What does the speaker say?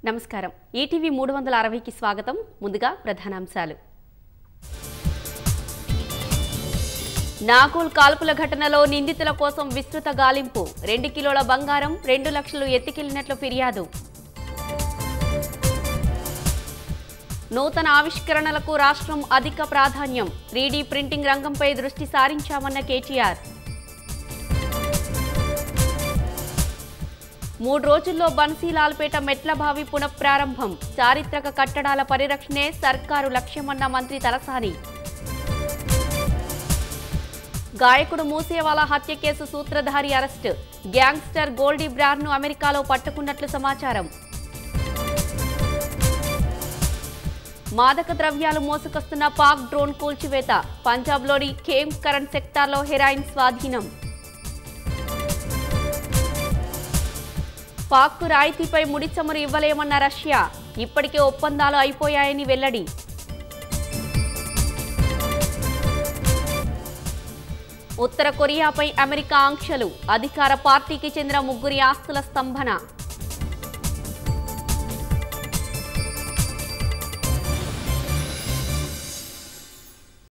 నమస్కారం ఈటీవీ మూడు వందల అరవైకి స్వాగతం ముందుగా ప్రధానాంశాలు నాగోల్ కాల్పుల ఘటనలో నిందితుల కోసం విస్తృత గాలింపు రెండు కిలోల బంగారం రెండు లక్షలు ఎత్తుకెళ్లినట్లు ఫిర్యాదు నూతన ఆవిష్కరణలకు రాష్ట్రం అధిక ప్రాధాన్యం త్రీడీ ప్రింటింగ్ రంగంపై దృష్టి సారించామన్న కేటీఆర్ మూడు రోజుల్లో బన్సీలాల్పేట మెట్లబావి పునఃప్రారంభం చారిత్రక కట్టడాల పరిరక్షణే సర్కారు లక్ష్యమన్న మంత్రి తలసాని గాయకుడు మూసేవాలా హత్య కేసు సూత్రధారి అరెస్ట్ గ్యాంగ్స్టర్ గోల్డీ బ్రార్ను అమెరికాలో పట్టుకున్నట్లు సమాచారం మాదక ద్రవ్యాలు మోసుకొస్తున్న పాక్ డ్రోన్ కూల్చివేత పంజాబ్లోని ఖేమ్ కరెంట్ సెక్టార్లో హెరాయిన్ స్వాధీనం పాక్కు రాయితీపై ముడి చమురు ఇవ్వలేమన్న రష్యా ఇప్పటికే ఒప్పందాలు అయిపోయాయని వెల్లడి ఉత్తర కొరియాపై అమెరికా ఆంక్షలు అధికార పార్టీకి చెందిన ముగ్గురి ఆస్తుల స్తంభన